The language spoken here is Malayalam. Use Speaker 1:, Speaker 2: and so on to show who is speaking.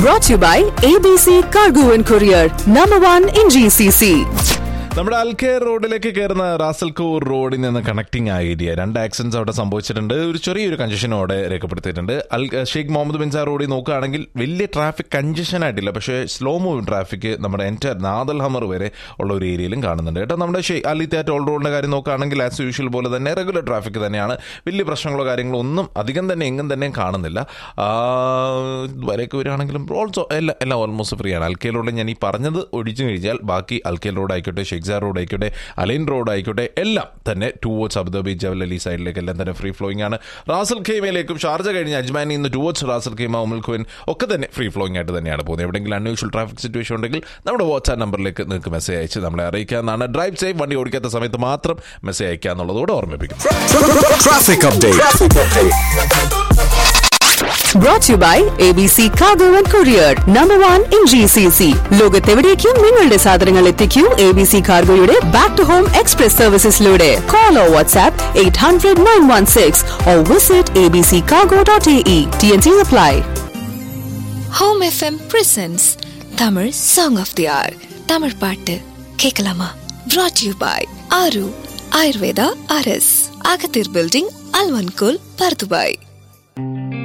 Speaker 1: Brought to you by ABC Cargo and Courier, number one in GCC.
Speaker 2: നമ്മുടെ അൽക്കേർ റോഡിലേക്ക് കയറുന്ന റാസൽകൂർ റോഡിൽ നിന്ന് കണക്ടിംഗ് ആ ഏരിയ രണ്ട് ആക്സിഡൻസ് അവിടെ സംഭവിച്ചിട്ടുണ്ട് ഒരു ചെറിയൊരു കഞ്ചഷൻ അവിടെ രേഖപ്പെടുത്തിയിട്ടുണ്ട് Al Sheikh Mohammed bin Zayed റോഡിൽ നോക്കുകയാണെങ്കിൽ വലിയ ട്രാഫിക് കഞ്ചഷൻ ആയിട്ടില്ല പക്ഷേ സ്ലോ മൂവിങ് ട്രാഫിക് നമ്മുടെ എൻറ്റർ നാദൽ ഹമർ വരെ ഉള്ള ഒരു ഏരിയയിലും കാണുന്നുണ്ട് കേട്ടോ നമ്മുടെ ഷെയ് അലിത്ത ടോൾ റോഡിന്റെ കാര്യം നോക്കുകയാണെങ്കിൽ ആസ് യൂഷ്വൽ പോലെ തന്നെ റെഗുലർ ട്രാഫിക് തന്നെയാണ് വലിയ പ്രശ്നങ്ങളോ കാര്യങ്ങളോ ഒന്നും അധികം തന്നെ എങ്ങും തന്നെ കാണുന്നില്ല ആ, വരെയൊക്കെ വരികയാണെങ്കിലും ഓൾസോ എല്ലാം എല്ലാം ഓൾമോസ്റ്റ് ഫ്രീ ആണ് അൽക്കേൽ റോഡ് ഞാൻ ഈ പറഞ്ഞത് ഒഴിച്ചു കഴിഞ്ഞാൽ ബാക്കി അൽക്കേൽ റോഡ് ആയിക്കോട്ടെ ഷെയ്ഖ്സാർ റോഡ് ആയിക്കോട്ടെ അലൈൻ റോഡ് ആയിക്കോട്ടെ എല്ലാം തന്നെ ടുവേർഡ്സ് അബുദാബി ജവലലി സൈഡിലേക്ക് എല്ലാം തന്നെ ഫ്രീ ഫ്ലോയിങ് ആണ് റാസൽ ഖൈമയിലേക്കും ഷാർജ കഴിഞ്ഞ് അജ്മാനിൽ നിന്ന് towards Ras Al Khaimah Umm Al Quwain ഒക്കെ തന്നെ ഫ്രീ ഫ്ലോയിങ് ആയിട്ട് തന്നെയാണ് പോകുന്നത് എവിടെയെങ്കിലും അൺയൂഷ്വൽ ട്രാഫിക് സിറ്റുവേഷൻ ഉണ്ടെങ്കിൽ നമ്മുടെ വാട്സ്ആപ്പ് നമ്പറിലേക്ക് നിങ്ങൾക്ക് മെസ്സേജ് അയച്ച് നമ്മളെ അറിയിക്കാവുന്നതാണ് ഡ്രൈവ് സേഫ് വണ്ടി ഓടിക്കാത്ത സമയത്ത് മാത്രം മെസ്സേജ് അയക്കുക എന്നുള്ളതോടെ ഓർമ്മിപ്പിക്കും
Speaker 3: Traffic update.
Speaker 1: Brought to you by ABC Cargo and Courier, number one in GCC. ലോകത്തെവിടേക്കും നിങ്ങളുടെ സാധനങ്ങൾ എത്തിക്കൂ എ ബി സി കാർഗോയുടെ ബാക്ക് ടു ഹോം എക്സ്പ്രസ് സർവീസസിലൂടെ call or WhatsApp eight hundred nine one six or visit A B C cargo dot A E T N C apply
Speaker 4: home FM presents Tamil song of the hour Tamil பாட்டு கேட்கலாமா brought யூ பாய் ஆரு ஆயுர்வேதா அரஸ் அகத்தீர் பில்டிங் அல்வன்கோல் பர்துபாய்